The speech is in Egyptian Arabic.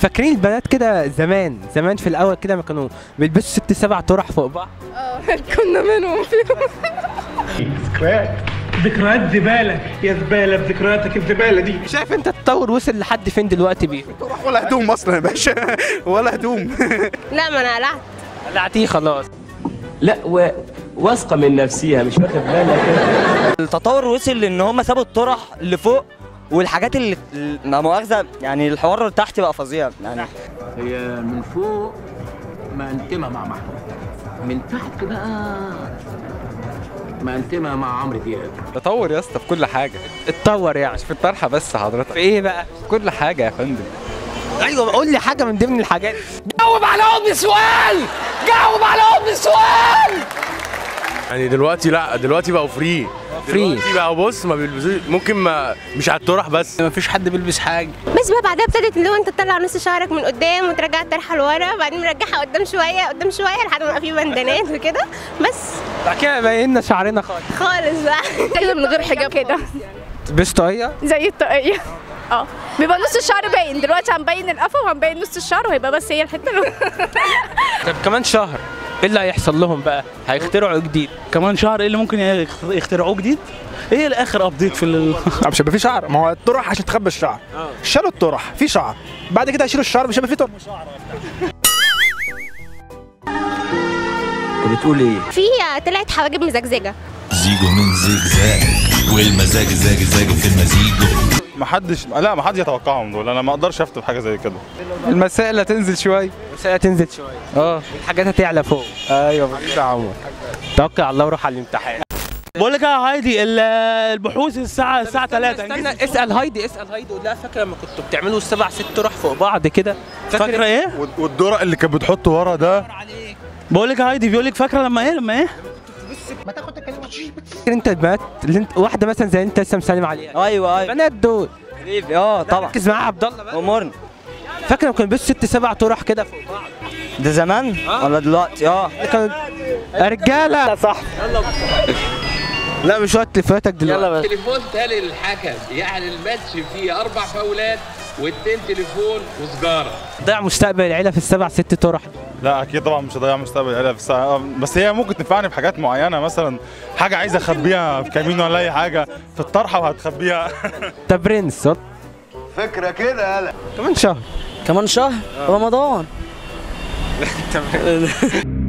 فاكرين البنات كده زمان زمان في الاول كده ما كانوا بيلبسوا ست سبع طرح فوق بعض كنا منهم فيهم ذكريات ذكريات زبالة يا زبالة بذكرياتك الزبالة دي شايف انت التطور وصل لحد فين دلوقتي بيه ولا هدوم اصلا يا باشا ولا هدوم لا ما انا قلعت قلعتيه خلاص لا و... واثقه من نفسها مش واخد بالك التطور وصل لان هم سابوا الطرح اللي فوق والحاجات اللي لا مؤاخذه يعني الحوار اللي تحت بقى فظيع يعني هي من فوق مقنتمه مع محمود من تحت بقى مقنتمه مع عمرو دياب تطور يا اسطى في كل حاجه اتطور يعني مش في الطرحه بس حضرتك في ايه بقى في كل حاجه يا فندم ايوه قول لي حاجه من ضمن الحاجات يعني دلوقتي لا دلوقتي بقوا فري فري. دلوقتي بقوا بص ما بيلبسوش ممكن ما مش على الطرح بس ما فيش حد بيلبس حاجه بس بقى بعدها ابتدت اللي هو انت تطلع نص شعرك من قدام وترجع الطرحه لورا بعدين مرجعها قدام شويه قدام شويه لحد ما يبقى في بندانات وكده بس بعد كده بينا شعرنا خالص خالص بقى كده من غير حجاب كده لبست طاقيه زي الطاقية اه بيبقى نص الشعر باين دلوقتي هنبين القفا وهنبين نص الشعر وهيبقى بس هي الحته اللي طب كمان شهر ايه اللي هيحصل لهم بقى هيخترعوا جديد كمان شهر ايه اللي ممكن يخ- يخترعوه جديد؟ ايه الاخر ابديت في ال... مش هيبقى في شعر ما هو الطرح عشان تخبي الشعر شالوا الطرح في شعر بعد كده هيشيلوا الشعر مش هيبقى في طرح بتقول ايه في طلعت حواجب مزجزجه زيجو من زجزاج والمزاج زاج زاج في المزيج ما حدش لا ما حدش يتوقعهم دول انا ما اقدرش افتي حاجه زي كده المسائل هتنزل شويه بس هي تنزل شويه اه الحاجات هتعلى فوق ايوه حبيبي يا عمر توكل على الله وروح على الامتحان بقول لك يا هايدي ال- البحوث الساعه الساعه 3 استنى اسال هايدي اسال هايدي قول لها فاكره لما كنتوا بتعملوا السبع ست طرح فوق بعض كده فاكره ايه؟ والدرق اللي كانت بتحطه ورا ده بقول لك يا هايدي بيقول لك فاكره لما ايه لما ايه؟ فاكر انت البنات اللي انت واحده مثلا زي انت لسه مسلم عليها ايوه ايوه البنات دول حبيبي اه طبعا ركز معايا يا عبد الله بقى امورنا فاكر لما كانوا بيلبسوا ست سبع طرح كده فوق بعض ده زمان ولا دلوقتي اه اللي كانوا يا رجاله صح لا مش وقت لفاتك دلوقتي يلا بس تليفون تالي للحكم يعني الماتش فيه اربع فاولات واتنين تليفون وسجاره ضيع مستقبل العيله في السبع ست طرح لا اكيد طبعا مش هضيع مستقبل العيله في الساعه بس هي ممكن تنفعني في حاجات معينه مثلا حاجه عايز اخبيها في كمين ولا اي حاجه في الطرحه وهتخبيها ده برنس فكره كده يلا كمان شهر كمان شهر رمضان